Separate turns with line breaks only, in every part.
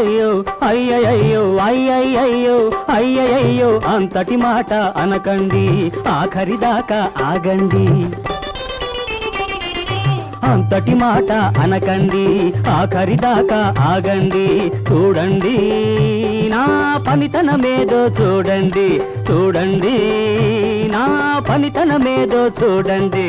అయ్యయ్యో అయ్యయ్యో అయ్యయ్యో అయ్యయ్యో అంతటి మాట అనకండి ఆఖరి దాకా ఆగండి అంతటి మాట అనకండి ఆఖరి దాకా ఆగండి చూడండి నా పనితనమేదో చూడండి చూడండి నా పనితనమేదో చూడండి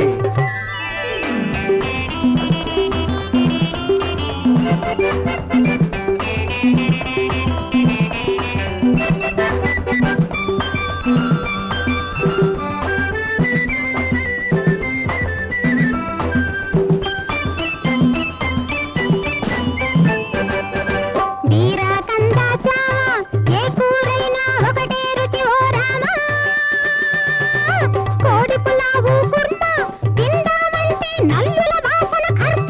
వీరా కందాచా ఏ కూరైనా ఒకటే రుచి ఓ రామా కోడి పులావు కుర్మా తిందామంటే నల్లుల వాసన కర్మ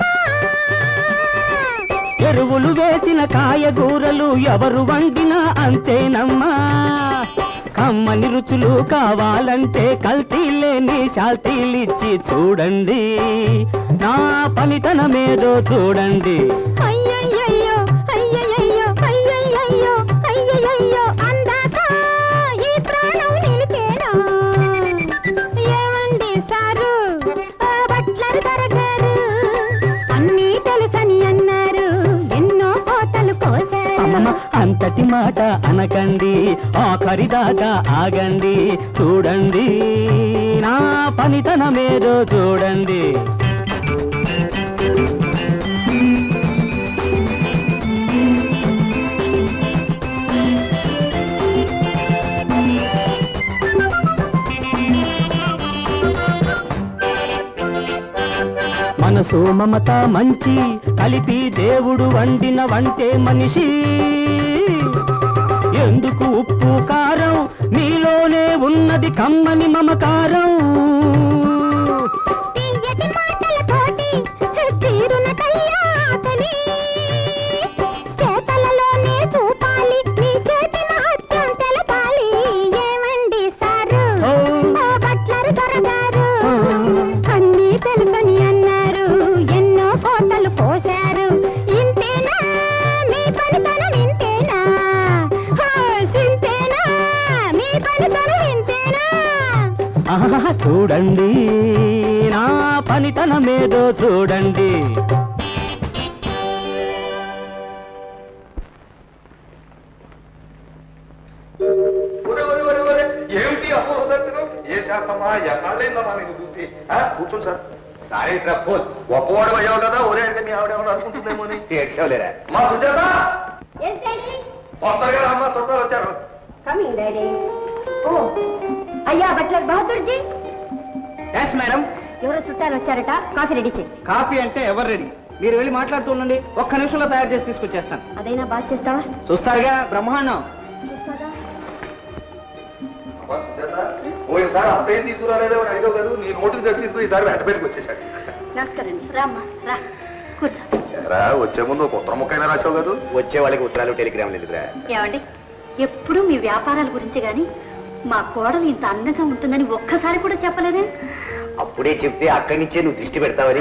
ఎరువులు వేసిన కాయగూరలు ఎవరు వండినా అంతేనమ్మా కమ్మని రుచులు కావాలంటే కల్తీ లేని చాల్తీలిచ్చి చూడండి నా పనితనమేదో చూడండి
అయ్యయ్యయ్యో అయ్యయ్యయ్యో అయ్యయ్యయ్యో అయ్యయ్యయ్యో అందాక ఈ ప్రాణం నిలిపేనా ఏమండి సారు ఆ బట్లర్ దొరగారు అన్నీ తెలుసని అన్నారు ఎన్నో కోటలు కోసారు
అమ్మమ్మ అంతటి మాట అనకండి ఆఖరి దాకా ఆగండి చూడండి నా పనితనమేదో చూడండి మనసు మమత మంచి కలిపి దేవుడు వండిన వంటే మనిషి ఎందుకు ఉప్పు కారం మీలోనే ఉన్నది కమ్మని మమకారం
తీయటి మాటలతోటి తీరున కయ్యాతని చేతలలోనే చూపాలి నీ చేతి మహత్యం తెలపాలి ఏమండి సారు
ఓ.
ఆ బట్లర్ దొరగారు అన్నీ తెలుసని అన్నారు ఎన్నో కోటలు పోశారు ఇంతేనా మీ పనితనం ఇంతేనా హో, సింతేనా మీ పనితనం ఇంతేనా
ఆహా చూడండి నా పనితనమేదో చూడండి
ఒరే, ఒరే, ఒరే, ఒరే, ఏమిటి అపూర్వ దర్శనం ఏ శాతమా ఎన్నాళ్ళైందమ్మా నీకు చూసి ఆ, కూర్చోండి సార్ సారీ ప్రపోజ్ గొప్పవాడు అయ్యావు కదా ఒరే అంటే మీ ఆవిడ ఏమన్నా అనుకుంటుందేమో అని ఏడ్చావులేరా మా సుజాత
ఎస్ డాడీ
తొందరగా అమ్మ చుట్టాలు వచ్చారు
కమింగ్ డాడీ ఓ అయ్యా butler Bahadur ji
yes madam
ఎవరో చుట్టాలు వచ్చారట కాఫీ రెడీ చేయి
కాఫీ అంటే ఎవరు రెడీ మీరు వెళ్ళి మాట్లాడుతూ ఉండండి ఒక్క నిమిషంలో తయారు చేసి తీసుకొచ్చేస్తాను
అదైనా బాగా చేస్తావా
చూస్తారుగా బ్రహ్మాండం
చూస్తాగా
అమ్మా సుజాత పోయినసారి అప్పుడేం తీసుకురాలేదో అని అడిగావు కదా నీ నోటికి తెలిసి ఈసారి వెంట పెట్టుకు వచ్చేసాడు
నమస్కారం రామ్మా రా కూర్చో
రా వచ్చే ముందు ఒక ఉత్తర ముక్కైనా రాసావు కదా వచ్చే వాళ్ళకి ఉత్తరాలు టెలిగ్రామ్ లేదురా
ఏమండి ఎప్పుడూ మీ వ్యాపారాల గురించి గాని మా కోడలు ఇంత అందంగా ఉంటుందని ఒక్కసారి కూడా చెప్పలేదే
అప్పుడే చెప్తే అక్కడి నుంచే నువ్వు దృష్టి పెడతావని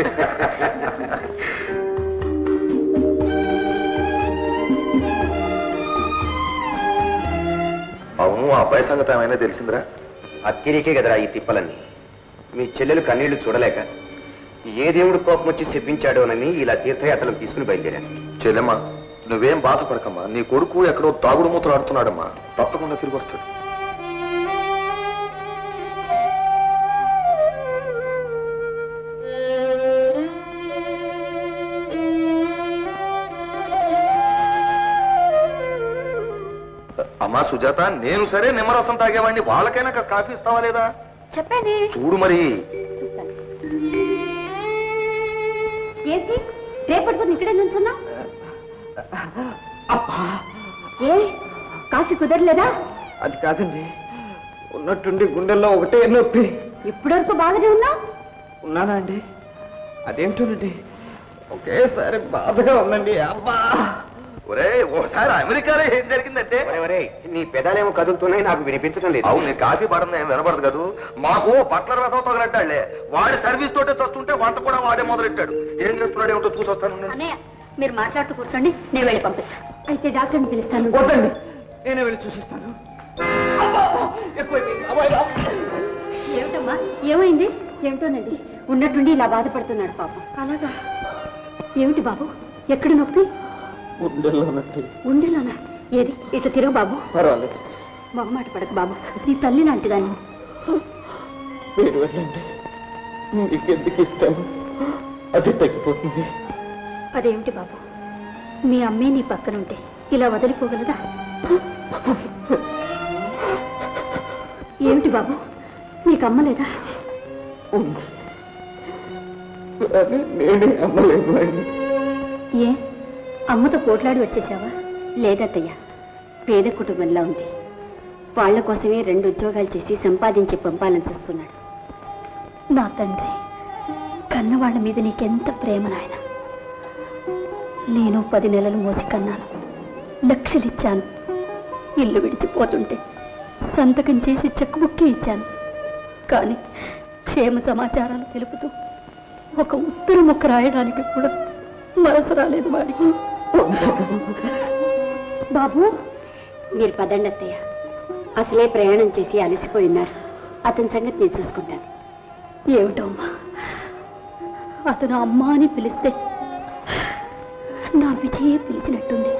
అవును ఆ అబ్బాయి సంగతి ఏమైనా తెలిసిందిరా అత్తిరికే కదరా ఈ తిప్పలన్నీ మీ చెల్లెలు కన్నీళ్లు చూడలేక ఏ దేవుడు కోపం వచ్చి చెప్పించాడోనని ఇలా తీర్థయాత్రలు తీసుకుని బయలుదేరాను చెల్లెమ్మా నువ్వేం బాధపడకమ్మా నీ కొడుకు ఎక్కడో తాగుడు మూతలు ఆడుతున్నాడమ్మా తప్పకుండా తిరిగి వస్తాడు అమ్మా సుజాత నేను సరే నిమ్మరసం తాగేవాడిని వాళ్ళకైనా కాస్త కాఫీ ఇస్తావా లేదా
చెప్పండి
చూడు మరి
చూస్తాను ఏంటి రేపటి ఇక్కడే నుంచున్నా ఏ కాఫీ కుదరలేదా
అది కాదండి ఉన్నట్టుండి గుండెల్లో ఒకటే నొప్పి
ఇప్పటివరకు బాగానే ఉన్నా
ఉన్నానా అండి అదేంటోనండి ఒకేసారి బాధగా ఉందండి అబ్బా
ఒరే ఓసారి అమెరికాలో ఏం జరిగిందంటే నీ పెదాలేమో కదులుతున్నాయి నాకు వినిపించడం లేదు అవును నీ కాఫీ పడడం ఏం వినపడదు కదా మాకు పట్ల రథం తగలట్టాడులే వాడి సర్వీస్ తోటే వస్తుంటే వంట కూడా వాడే మొదలెట్టాడు ఏం చేస్తున్నాడు ఏమిటో చూసి వస్తాను
అన్నయ్య మీరు మాట్లాడుతూ కూర్చోండి నేను వెళ్ళి పంపిస్తాను అయితే డాక్టర్ని పిలుస్తాను
వద్దండి నేనే వెళ్ళి చూసిస్తాను అబ్బా! ఎక్కువైపోయింది. అబ్బాయి, అబ్బాయి.
ఏమిటమ్మా ఏమైంది ఏమిటోనండి ఉన్నట్టుండి ఇలా బాధపడుతున్నాడు పాపం అలాగా ఏమిటి బాబు ఎక్కడ నొప్పి ఉండేలోనా ఏది ఇటు తిరుగు బాబు
పర్వాలేదు
మొహమాట పడక బాబు నీ తల్లి లాంటిదాన్ని
మీరు వెళ్ళండి మీకెందుకు ఇష్టం అది తగ్గిపోతుంది
అదేమిటి బాబు మీ అమ్మే నీ పక్కనుంటే ఇలా వదిలిపోగలదా ఏమిటి బాబు నీకు అమ్మలేదా
ఉంది కానీ నేనే అమ్మలేను అని
ఏ అమ్మతో పోట్లాడి వచ్చేసావా లేదత్తయ్య పేద కుటుంబంలో ఉంది వాళ్ళ కోసమే రెండు ఉద్యోగాలు చేసి సంపాదించి పంపాలని చూస్తున్నాడు నా తండ్రి కన్న వాళ్ళ మీద నీకెంత ప్రేమ నాయన నేను పది నెలలు మోసి కన్నాను లక్షలిచ్చాను ఇల్లు విడిచిపోతుంటే సంతకం చేసి చెక్ బుక్కి ఇచ్చాను కానీ క్షేమ సమాచారాలు తెలుపుతూ ఒక ఉత్తరం మొక్క రాయడానికి కూడా మనసు రాలేదు వాడికి బాబు మీరు పదండి అత్తయ్య అసలే ప్రయాణం చేసి అలసిపోయినారు అతని సంగతి నేను చూసుకుంటాను ఏమిటో అమ్మా అతను అమ్మ అని పిలిస్తే నా విజయే పిలిచినట్టుంది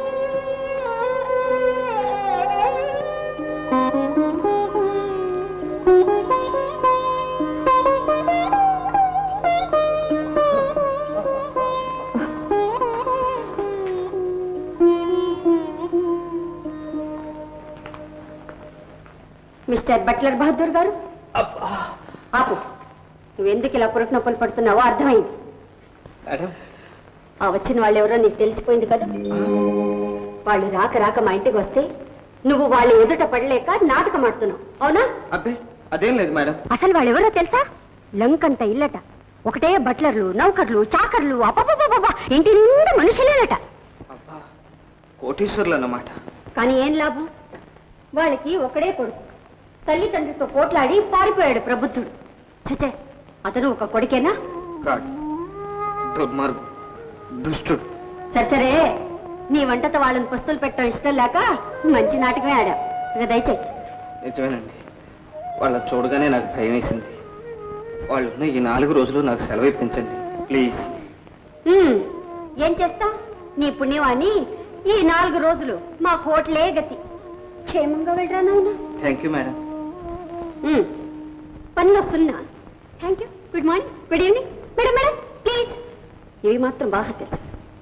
మిస్టర్ బట్లర్ బహదూర్ గారు
అబ్బా!
ఆపు నువ్వెందుకు ఇలా పురట నొప్పులు పడుతున్నావో అర్థమైంది
మేడం
ఆ వచ్చిన వాళ్ళు ఎవరో నీకు తెలిసిపోయింది కదా వాళ్ళు రాక రాక మా ఇంటికి వస్తే నువ్వు వాళ్ళ ఎదుట పడలేక నాటకం ఆడుతున్నావు అవునా
అబ్బే అదేం లేదు మేడం
అసలు వాళ్ళు ఎవరో తెలుసా లంకంత ఇల్లట ఒకటే బట్లర్లు నౌకర్లు చాకర్లు అపపపప ఇంటి నిండా మనుషులేనట
అబ్బా కోటీశ్వర్లు అన్నమాట
కానీ ఏం లాభం వాళ్ళకి ఒకడే కొడుకు తల్లిదండ్రితో పోట్లాడి పారిపోయాడు ప్రబుద్ధుడు చచ్చే అతను ఒక కొడుకేనా
కాదు దుర్మార్గు దుష్టుడు
సరే సరే నీ వంటతో వాళ్ళని పస్తులు పెట్టడం ఇష్టం లేక మంచి నాటకమే ఆడా ఇక దయచేయి
నిజమేనండి వాళ్ళని చూడగానే నాకు భయం వేసింది వాళ్ళు ఉన్న ఈ నాలుగు రోజులు నాకు సెలవు ఇప్పించండి ప్లీజ్
ఉమ్, ఏం చేస్తాం నీ పుణ్యవాణి ఈ నాలుగు రోజులు మా హోటలే గతి క్షేమంగా వెళ్ళరా నాయనా
థ్యాంక్ యూ మేడం
ఉమ్, పనిలో సున్నా thank you good morning good evening madam madam please ఇవి మాత్రం బాగా తెలుసు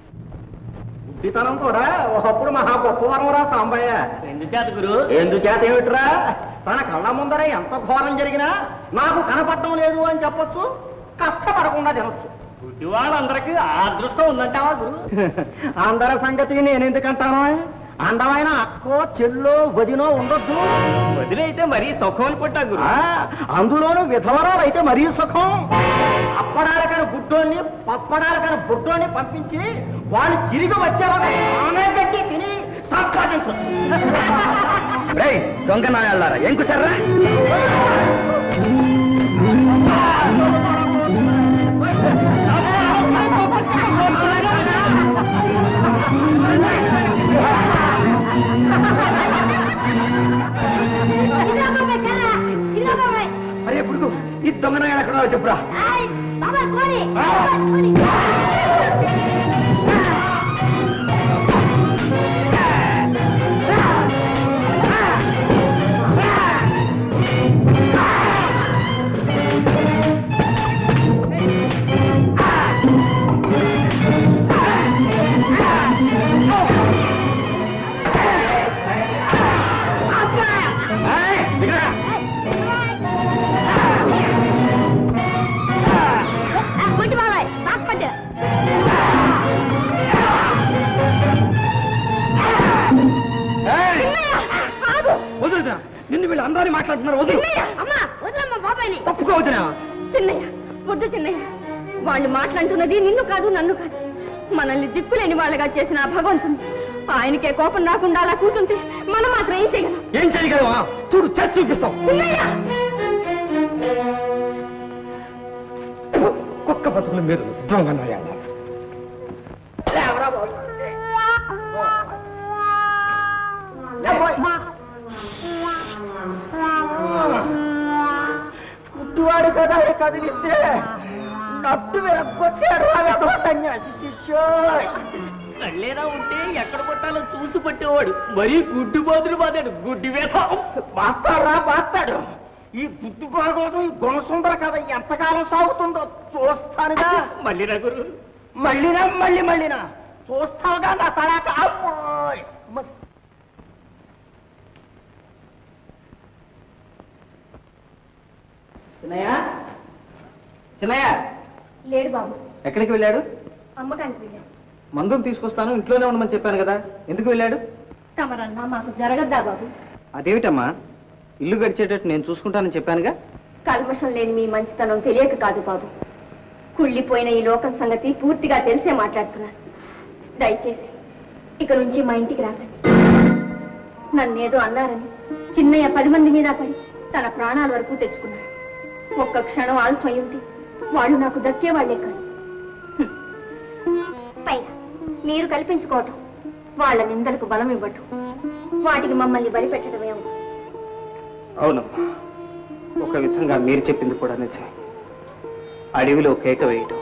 ఉద్దితనం కూడా ఒకప్పుడు మహా గొప్పవరంరా సాంబయ్య
ఎందుచేత గురు
ఎందుచేత ఏమిట్రా తన కళ్ళ ముందర ఎంత ఘోరం జరిగినా నాకు కనపడటం లేదు అని చెప్పొచ్చు కష్టపడకుండా తినొచ్చు
వాళ్ళందరికీ ఆ అదృష్టం ఉందంటావా గురు
అందరి సంగతి నేను ఎందుకంటాను అందమైన అక్కో చెల్లో వదినో ఉండొద్దు
వదిలైతే మరీ సుఖం అనుకుంటా గురు
ఆ, అందులోనూ విధవరాలు అయితే మరీ సుఖం అప్పడాలకని గుడ్డోని పప్పడాలకని బుడ్డోని పంపించి వాళ్ళు తిరిగి వచ్చేవారు ఆమె గట్టి తిని సంపాదించవచ్చు
దొంగ నాయాలారా ఏం కుసారా అరే ఇప్పుడు ఈ దొంగ నాయాలు ఎక్కడ చెప్పురా ఏయ్, దిగరా. ఏయ్, వదులుతున్నా నిన్ను వీళ్ళు అందరినీ మాట్లాడుతున్నారు వదులు
అమ్మా వదలమ్మా బాబాయ్ని
తప్పుకో వదినా
చిన్నయ్య వద్దు చిన్నయ్య వాళ్ళు మాట్లాడుతున్నది నిన్ను కాదు నన్ను కాదు మనల్ని దిక్కులేని వాళ్ళగా చేసిన ఆ భగవంతుడు ఆయనకే కోపం రాకుండా అలా కూర్చుంటే మనం మాత్రం ఏం చేయగలం
ఏం చేయగలవా చూడు చేసి చూపిస్తాం
చిన్నయ్య
కుక్క బతుకులు మీరు దొంగ నాయాలా
లేవరా బాబు కదా కదిలిస్తే నట్టు విరగొట్టాడు రా వెధవ సన్యాసి శిష్యోయ్
కళ్ళేనా ఉంటే ఎక్కడ కొట్టాలో చూసి పట్టేవాడు మరీ గుడ్డు బాదులు బాదాడు గుడ్డి వేత
బాస్తాడురా బాస్తాడు ఈ గుడ్డు భాగవతం ఈ గుణసుందర కథ ఎంతకాలం సాగుతుందో చూస్తానుగా
మళ్ళీ నగురు
మళ్ళీనా మళ్ళీ మళ్ళీనా చూస్తావుగా నా తడాక అబ్బోయ్. మ-
చిన్నయ్య చిన్నయ్య
లేడు బాబు
ఎక్కడికి వెళ్ళాడు
అమ్మకానికి వెళ్ళాడు
మందులు తీసుకొస్తాను ఇంట్లోనే ఉండమని చెప్పాను కదా ఎందుకు వెళ్ళాడు
తమరన్నా మాకు జరగద్దా బాబు
అదేమిటమ్మా ఇల్లు గడిచేటట్టు నేను చూసుకుంటానని చెప్పానుగా
కల్మషం లేని మీ మంచితనం తెలియక కాదు బాబు కుళ్ళిపోయిన ఈ లోకం సంగతి పూర్తిగా తెలిసే మాట్లాడుతున్నాను దయచేసి ఇక నుంచి మా ఇంటికి రాకండి నన్నేదో అన్నారని చిన్నయ్య పది మంది మీద పడి తన ప్రాణాల వరకు తెచ్చుకున్నాడు ఒక్క క్షణం ఆలస్యం ఉంటే వాళ్ళు నాకు దక్కేవాళ్లే కాదు హ్మ్. పైగా మీరు కల్పించుకోవటం వాళ్ళ నిందలకు బలం ఇవ్వటం వాటికి మమ్మల్ని బలి పెట్టడమేమో
అవునమ్మా ఒక విధంగా మీరు చెప్పింది కూడా నిజమే అడవిలో కేక వేయటం